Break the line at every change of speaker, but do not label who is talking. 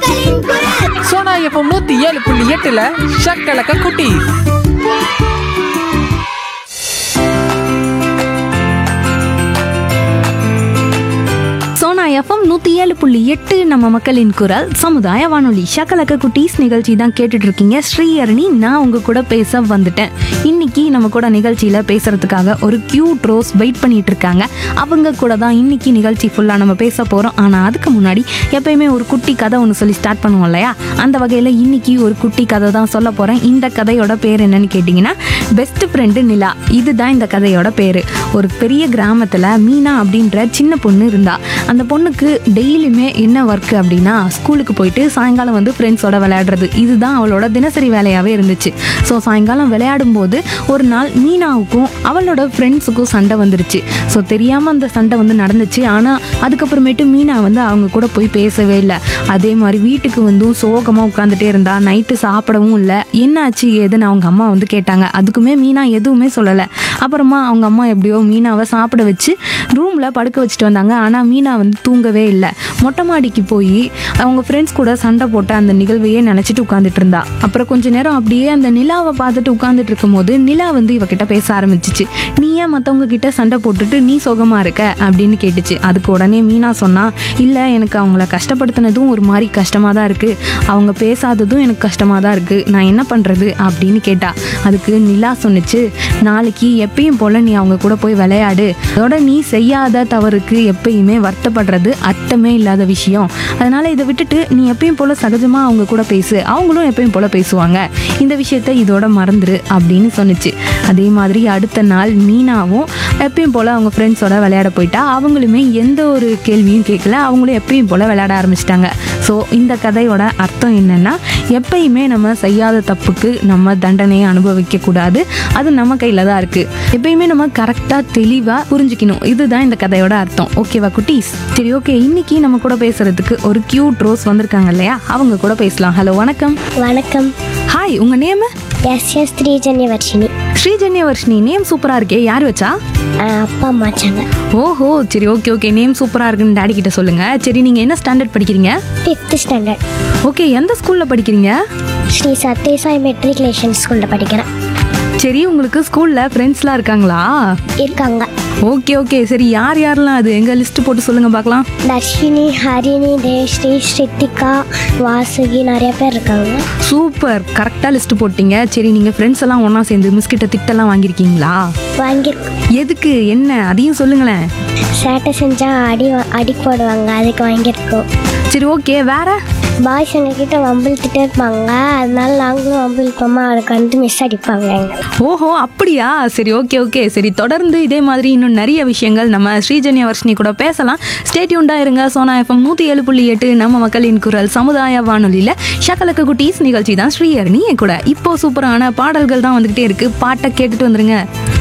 மக்களின் குரல்
சோனா எஃப்எம் நூத்தி ஏழு புள்ளி எட்டுல ஷக்கலக்க குட்டி
சோனா எஃப்எம் நூற்றி ஏழு புள்ளி எட்டு நம்ம மக்களின் குரல் சமுதாய வானொலி ஷக்கலக்க குட்டீஸ் நிகழ்ச்சி தான் கேட்டுட்டு இருக்கீங்க ஸ்ரீஹரணி நான் உங்க கூட பேச வந்துட்டேன் இன்னைக்கு நம்ம கூட நிகழ்ச்சியில் பேசுறதுக்காக ஒரு கியூட் ரோஸ் வெயிட் பண்ணிட்டு இருக்காங்க அவங்க கூட தான் இன்னைக்கு நிகழ்ச்சி ஃபுல்லாக நம்ம பேச போகிறோம் ஆனால் அதுக்கு முன்னாடி எப்பயுமே ஒரு குட்டி கதை ஒன்று சொல்லி ஸ்டார்ட் பண்ணுவோம் இல்லையா அந்த வகையில் இன்னைக்கு ஒரு குட்டி கதை தான் சொல்ல போகிறேன் இந்த கதையோட பேர் என்னன்னு கேட்டிங்கன்னா பெஸ்ட் ஃப்ரெண்டு நிலா இதுதான் இந்த கதையோட பேர் ஒரு பெரிய கிராமத்தில் மீனா அப்படின்ற சின்ன பொண்ணு இருந்தா அந்த பொண்ணுக்கு டெய்லியுமே என்ன ஒர்க் அப்படின்னா ஸ்கூலுக்கு போயிட்டு சாயங்காலம் வந்து ஃப்ரெண்ட்ஸோட விளையாடுறது இதுதான் அவளோட தினசரி வேலையாகவே இருந்துச்சு ஸோ சாயங்காலம் விளையாடும் போது ஒரு நாள் மீனாவுக்கும் அவளோட ஃப்ரெண்ட்ஸுக்கும் சண்டை வந்துருச்சு ஸோ தெரியாமல் அந்த சண்டை வந்து நடந்துச்சு ஆனால் அதுக்கப்புறமேட்டு மீனா வந்து அவங்க கூட போய் பேசவே இல்லை அதே மாதிரி வீட்டுக்கு வந்து சோகமாக உட்காந்துட்டே இருந்தா நைட்டு சாப்பிடவும் இல்லை என்னாச்சு ஏதுன்னு அவங்க அம்மா வந்து கேட்டாங்க அதுக்குமே மீனா எதுவுமே சொல்லலை அப்புறமா அவங்க அம்மா எப்படியோ மீனாவை சாப்பிட வச்சு ரூமில் படுக்க வச்சுட்டு வந்தாங்க ஆனால் மீனா வந்து தூங்கவே இல்லை மொட்டை மாடிக்கு போய் அவங்க ஃப்ரெண்ட்ஸ் கூட சண்டை போட்ட அந்த நிகழ்வையே நினச்சிட்டு உட்காந்துட்டு இருந்தா அப்புறம் கொஞ்ச நேரம் அப்படியே அந்த நிலாவை பார்த்துட்டு உட்காந்துட்டு இருக்கும்போது நிலா வந்து இவகிட்ட பேச ஆரம்பிச்சிச்சு நீ ஏன் மற்றவங்க கிட்ட சண்டை போட்டுட்டு நீ சுகமா இருக்க அப்படின்னு கேட்டுச்சு அதுக்கு உடனே மீனா சொன்னா இல்லை எனக்கு அவங்கள கஷ்டப்படுத்தினதும் ஒரு மாதிரி கஷ்டமாக தான் இருக்குது அவங்க பேசாததும் எனக்கு கஷ்டமாக தான் இருக்குது நான் என்ன பண்ணுறது அப்படின்னு கேட்டா அதுக்கு நிலா சொன்னுச்சு நாளைக்கு எப்பயும் போல் நீ அவங்க கூட போய் விளையாடு அதோட நீ செய்யாத தவறுக்கு எப்பயுமே வருத்தப்படுறது அர்த்தமே இல்லாத விஷயம் அதனால இதை விட்டுட்டு நீ எப்பயும் போல் சகஜமாக அவங்க கூட பேசு அவங்களும் எப்பயும் போல் பேசுவாங்க இந்த விஷயத்த இதோட மறந்துரு அப்படின்னு சொன்னுச்சு அதே மாதிரி அடுத்த நாள் மீனாவும் எப்பயும் போல் அவங்க ஃப்ரெண்ட்ஸோட விளையாட போயிட்டா அவங்களுமே எந்த ஒரு கேள்வியும் கேட்கல அவங்களும் எப்பயும் போல் விளையாட ஆரம்பிச்சிட்டாங்க ஸோ இந்த கதையோட அர்த்தம் என்னன்னா எப்பயுமே நம்ம செய்யாத தப்புக்கு நம்ம தண்டனையை அனுபவிக்க கூடாது அது நம்ம கையில தான் இருக்கு எப்பயுமே நம்ம கரெக்டாக தெளிவாக புரிஞ்சுக்கணும் இதுதான் இந்த கதையோட அர்த்தம் ஓகேவா குட்டீஸ் சரி ஓகே இன்னைக்கு நம்ம கூட பேசுறதுக்கு ஒரு கியூட் ரோஸ் வந்திருக்காங்க இல்லையா அவங்க கூட பேசலாம் ஹலோ வணக்கம்
வணக்கம்
ஹாய் உங்க name
yes yes Srijanya Varshini
Srijanya Varshini name சூப்பரா இருக்கே யார் வச்சா
அப்பா அம்மா வச்சாங்க
ஓஹோ சரி ஓகே ஓகே நேம் சூப்பரா இருக்குன்னு டாடி கிட்ட சொல்லுங்க சரி நீங்க என்ன ஸ்டாண்டர்ட் படிக்கிறீங்க
ஃபிஃப்த் ஸ்டாண்டர்ட்
ஓகே எந்த ஸ்கூல்ல படிக்கிறீங்க
ஸ்ரீ சத்யசாய் மெட்ரிகுலேஷன் ஸ்கூலில் படிக்கிறேன்
சரி உங்களுக்கு ஸ்கூல்ல ஃப்ரெண்ட்ஸ்லாம் இருக்காங்களா
இருக்காங்க
ஓகே ஓகே சரி யார் யாரெல்லாம் அது எங்க லிஸ்ட் போட்டு சொல்லுங்க பார்க்கலாம்
தர்ஷினி ஹரிணி தேவ்ஸ்ரீ ஸ்ரித்திகா வாசுகி நிறைய பேர் இருக்காங்க
சூப்பர் கரெக்டாக லிஸ்ட் போட்டீங்க சரி நீங்க ஃப்ரெண்ட்ஸ் எல்லாம் ஒண்ணா சேர்ந்து மிஸ் கிட்ட திட்டெல்லாம் வாங்கியிருக்கீங்களா
வாங்கியிருக்கோம்
எதுக்கு என்ன அதையும் சொல்லுங்களேன்
சேட்டை செஞ்சால் அடி வா- அடி போடுவாங்க அதுக்கு வாங்கியிருக்கோம்
சரி ஓகே வேற
பாய்ஸ் எங்ககிட்ட வம்பிழுத்துட்டே இருப்பாங்க அதனால நாங்களும் வம்பிழுப்போமா அதுக்கு வந்து மிஸ் அடிப்பாங்க எங்களை
ஓஹோ அப்படியா சரி ஓகே ஓகே சரி தொடர்ந்து இதே மாதிரி இன்னும் நிறைய விஷயங்கள் நம்ம ஸ்ரீஜன்ய வர்ஷினி கூட பேசலாம் ஸ்டேட்யூண்டா இருங்க சோனா எஃப்எம் நூற்றி ஏழு புள்ளி எட்டு நம்ம மக்களின் குரல் சமுதாய வானொலியில் ஷக்கலக்க குட்டீஸ் நிகழ்ச்சி தான் ஸ்ரீஹரணி என் கூட இப்போ சூப்பரான பாடல்கள் தான் வந்துகிட்டே இருக்கு பாட்டை கேட்டுட்டு வந்துருங்க